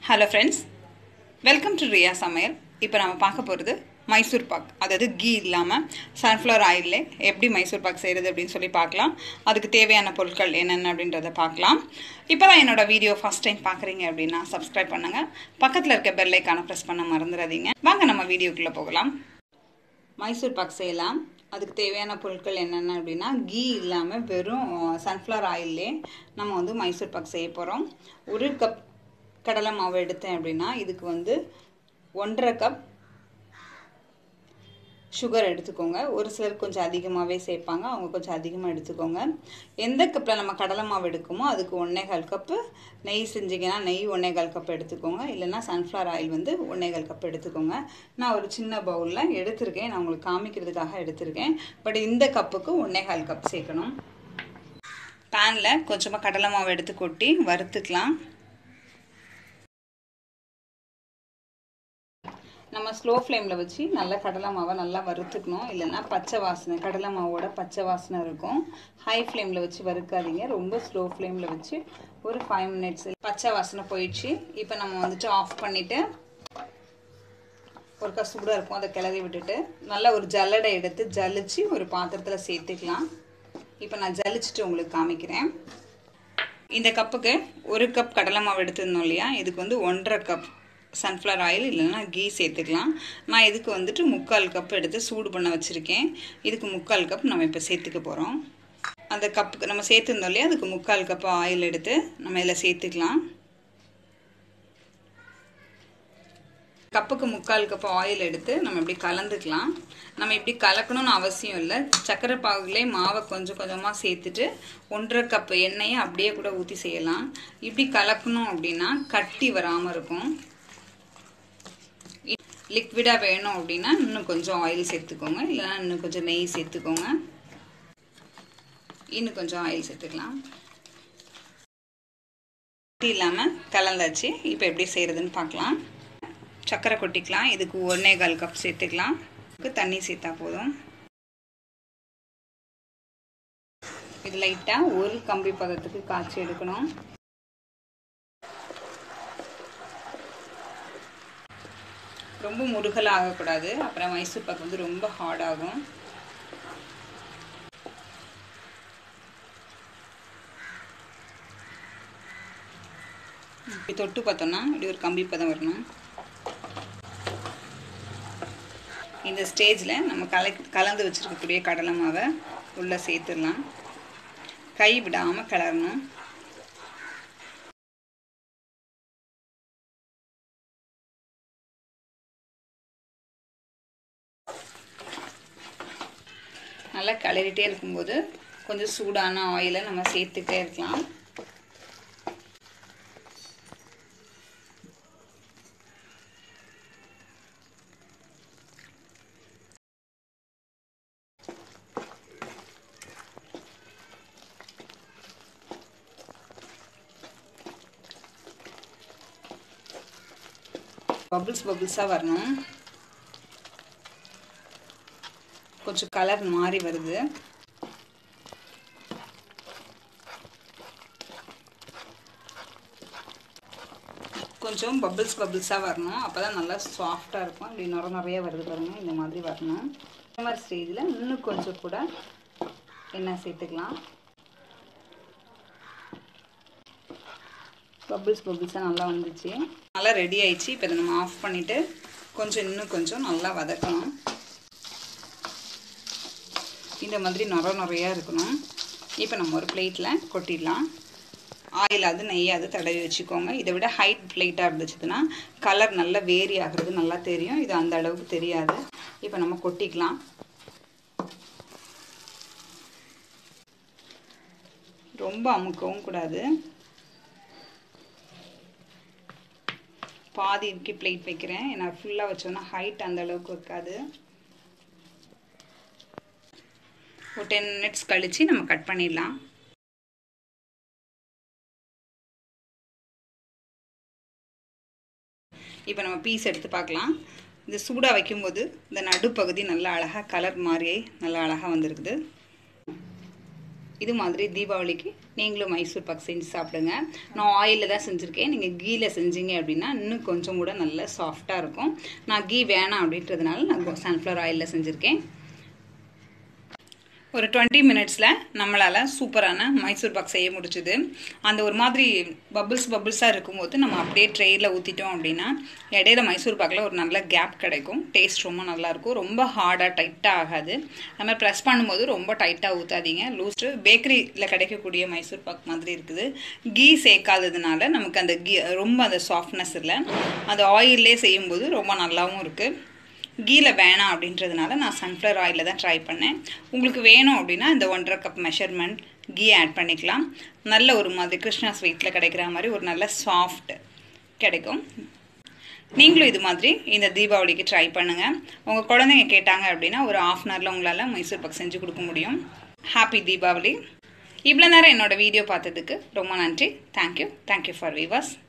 hello friends welcome to Riya சமையல் இப்போ நம்ம பார்க்க போகிறது மைசூர் பாக் அதாவது கீ இல்லாமல் சன்ஃப்ளவர் ஆயிலே எப்படி மைசூர் பாக் செய்கிறது அப்படின்னு சொல்லி பார்க்கலாம் அதுக்கு தேவையான பொருட்கள் என்னென்ன அப்படின்றத பார்க்கலாம் இப்போ தான் என்னோட வீடியோ ஃபஸ்ட் டைம் பார்க்குறீங்க அப்படின்னா சப்ஸ்கிரைப் பண்ணுங்கள் பக்கத்தில் இருக்க பெல் ஐக்கானை ப்ரெஸ் பண்ண மறந்துடாதீங்க வாங்க நம்ம வீடியோக்குள்ளே போகலாம் மைசூர் பாக் செய்யலாம் அதுக்கு தேவையான பொருட்கள் என்னென்ன அப்படின்னா கீ இல்லாமல் வெறும் சன்ஃப்ளவர் ஆயிலே நம்ம வந்து மைசூர் பாக் செய்ய போகிறோம் ஒரு கப் கடலை மாவு எடுத்தேன் அப்படின்னா இதுக்கு வந்து ஒன்றரை கப் சுகர் எடுத்துக்கோங்க ஒரு சிலர் கொஞ்சம் அதிகமாகவே சேர்ப்பாங்க அவங்க கொஞ்சம் அதிகமாக எடுத்துக்கோங்க எந்த கப்பில் நம்ம கடலை மாவு எடுக்குமோ அதுக்கு ஒன்றேகால் கப்பு நெய் செஞ்சிங்கன்னா நெய் ஒன்றேகால் கப் எடுத்துக்கோங்க இல்லைன்னா சன்ஃப்ளவர் ஆயில் வந்து ஒன்றேகால் கப் எடுத்துக்கோங்க நான் ஒரு சின்ன பவுலில் எடுத்திருக்கேன் நான் உங்களுக்கு காமிக்கிறதுக்காக எடுத்திருக்கேன் பட் இந்த கப்புக்கு ஒன்றேகால் கப் சேர்க்கணும் பேனில் கொஞ்சமாக கடலை மாவு எடுத்து கொட்டி வறுத்துக்கலாம் நம்ம ஸ்லோ ஃப்ளேமில் வச்சு நல்லா கடலை மாவை நல்லா வறுத்துக்கணும் இல்லைன்னா பச்சை வாசனை கடலை மாவோட பச்சை வாசனை இருக்கும் ஹை ஃப்ளேமில் வச்சு வறுக்காதீங்க ரொம்ப ஸ்லோ ஃப்ளேமில் வச்சு ஒரு ஃபைவ் மினிட்ஸ் பச்சை வாசனை போயிடுச்சு இப்போ நம்ம வந்துட்டு ஆஃப் பண்ணிவிட்டு ஒரு சூடாக இருக்கும் அதை கிளறி விட்டுட்டு நல்லா ஒரு ஜல்லடை எடுத்து ஜலிச்சு ஒரு பாத்திரத்தில் சேர்த்துக்கலாம் இப்போ நான் ஜலிச்சுட்டு உங்களுக்கு காமிக்கிறேன் இந்த கப்புக்கு ஒரு கப் கடலை மாவு எடுத்துருந்தோம் இல்லையா இதுக்கு வந்து ஒன்றரை கப் சன்ஃப்ளவர் ஆயில் இல்லைன்னா கீ சேர்த்துக்கலாம் நான் இதுக்கு வந்துட்டு முக்கால் கப் எடுத்து சூடு பண்ண வச்சுருக்கேன் இதுக்கு முக்கால் கப் நம்ம இப்போ சேர்த்துக்க போகிறோம் அந்த கப்புக்கு நம்ம சேர்த்துருந்தோம் இல்லையா அதுக்கு முக்கால் கப் ஆயில் எடுத்து நம்ம இதில் சேர்த்துக்கலாம் கப்புக்கு முக்கால் கப் ஆயில் எடுத்து நம்ம இப்படி கலந்துக்கலாம் நம்ம இப்படி கலக்கணும்னு அவசியம் இல்லை சக்கரை பாகுலே மாவை கொஞ்சம் கொஞ்சமாக சேர்த்துட்டு ஒன்றரை கப் எண்ணெயை அப்படியே கூட ஊற்றி செய்யலாம் இப்படி கலக்கணும் அப்படின்னா கட்டி வராமல் இருக்கும் லிக்விடாக வேணும் அப்படின்னா இன்னும் கொஞ்சம் ஆயில் சேர்த்துக்கோங்க இல்லைன்னா இன்னும் கொஞ்சம் நெய் சேர்த்துக்கோங்க இன்னும் கொஞ்சம் ஆயில் சேர்த்துக்கலாம் இல்லாமல் கலந்தாச்சு இப்போ எப்படி செய்கிறதுன்னு பார்க்கலாம் சர்க்கரை கொட்டிக்கலாம் இதுக்கு ஒன்றே கால் கப் சேர்த்துக்கலாம் தண்ணி சேர்த்தா போதும் இது லைட்டாக ஒரு கம்பி பதத்துக்கு காய்ச்சி எடுக்கணும் ரொம்ப முருகல் ஆகக்கூடாது அப்புறம் மைசூர் பாக்கு வந்து ரொம்ப ஹார்ட் ஆகும் இப்படி தொட்டு பார்த்தோம்னா இப்படி ஒரு கம்பி பதம் வரணும் இந்த ஸ்டேஜில் நம்ம கலை கலந்து வச்சுருக்கக்கூடிய கடலை மாவை உள்ளே சேர்த்துடலாம் கை விடாமல் கிளறணும் நல்லா கிளறிட்டே இருக்கும்போது கொஞ்சம் சூடான ஆயிலை நம்ம சேர்த்துட்டே இருக்கலாம் பபிள்ஸ் பபிள்ஸாக வரணும் கொஞ்சம் கலர் மாறி வருது கொஞ்சம் பபிள்ஸ் பபிள்ஸாக வரணும் அப்போ தான் நல்லா சாஃப்டாக இருக்கும் இப்படி நுர நிறைய வருது பாருங்கள் இந்த மாதிரி வரணும் இந்த மாதிரி ஸ்டேஜில் இன்னும் கொஞ்சம் கூட எண்ணெய் சேர்த்துக்கலாம் பபிள்ஸ் பபிள்ஸாக நல்லா வந்துச்சு நல்லா ரெடி ஆயிடுச்சு இப்போ இதை நம்ம ஆஃப் பண்ணிவிட்டு கொஞ்சம் இன்னும் கொஞ்சம் நல்லா வதக்கணும் இந்த மாதிரி நுர நுறையாக இருக்கணும் இப்போ நம்ம ஒரு பிளேட்டில் கொட்டிடலாம் ஆயிலாவது நெய்யாவது தடவி வச்சுக்கோங்க இதை விட ஹைட் பிளேட்டாக இருந்துச்சுன்னா கலர் நல்லா வேரி ஆகிறது நல்லா தெரியும் இது அந்த அளவுக்கு தெரியாது இப்போ நம்ம கொட்டிக்கலாம் ரொம்ப அமுக்கவும் கூடாது பாதி இருக்கு பிளேட் வைக்கிறேன் ஏன்னா ஃபுல்லாக வச்சோன்னா ஹைட் அந்த அளவுக்கு வைக்காது ஒரு டென் மினிட்ஸ் கழித்து நம்ம கட் பண்ணிடலாம் இப்போ நம்ம பீஸ் எடுத்து பார்க்கலாம் இந்த சூடாக வைக்கும்போது இந்த நடுப்பகுதி நல்லா அழகாக கலர் மாறியே நல்லா அழகாக வந்திருக்குது இது மாதிரி தீபாவளிக்கு நீங்களும் மைசூர் பாக் செஞ்சு சாப்பிடுங்க நான் ஆயிலில் தான் செஞ்சுருக்கேன் நீங்கள் கீயில் செஞ்சீங்க அப்படின்னா இன்னும் கொஞ்சம் கூட நல்லா சாஃப்டாக இருக்கும் நான் கீ வேணாம் அப்படின்றதுனால நான் சன்ஃப்ளவர் ஆயிலில் செஞ்சுருக்கேன் ஒரு டுவெண்ட்டி மினிட்ஸில் நம்மளால் சூப்பரான மைசூர் பாக் செய்ய முடிச்சுது அந்த ஒரு மாதிரி பபிள்ஸ் பபிள்ஸாக இருக்கும்போது நம்ம அப்படியே ட்ரெயில் ஊற்றிட்டோம் அப்படின்னா இடையில மைசூர் பாக்கில் ஒரு நல்ல கேப் கிடைக்கும் டேஸ்ட் ரொம்ப நல்லாயிருக்கும் ரொம்ப ஹார்டாக டைட்டாக ஆகாது அது மாதிரி ப்ரெஸ் பண்ணும்போது ரொம்ப டைட்டாக ஊற்றாதீங்க லூஸ்ட்டு பேக்கரியில் கிடைக்கக்கூடிய மைசூர் பாக் மாதிரி இருக்குது கீ சேர்க்காததுனால நமக்கு அந்த கீ ரொம்ப அந்த சாஃப்ட்னஸ் இல்லை அது ஆயிலே செய்யும்போது ரொம்ப நல்லாவும் இருக்குது கீல வேணாம் அப்படின்றதுனால நான் சன்ஃப்ளவர் ஆயிலில் தான் ட்ரை பண்ணேன் உங்களுக்கு வேணும் அப்படின்னா இந்த ஒன்றரை கப் மெஷர்மெண்ட் கீ ஆட் பண்ணிக்கலாம் நல்ல ஒரு மாதிரி கிருஷ்ணா ஸ்வீட்டில் கிடைக்கிற மாதிரி ஒரு நல்ல சாஃப்ட் கிடைக்கும் நீங்களும் இது மாதிரி இந்த தீபாவளிக்கு ட்ரை பண்ணுங்கள் உங்கள் குழந்தைங்க கேட்டாங்க அப்படின்னா ஒரு ஆஃப் அன் ஹவரில் உங்களால் மைசூர் பாக் செஞ்சு கொடுக்க முடியும் ஹாப்பி தீபாவளி இவ்வளோ நேரம் என்னோடய வீடியோ பார்த்ததுக்கு ரொம்ப நன்றி தேங்க்யூ தேங்க்யூ ஃபார் வீவர்ஸ்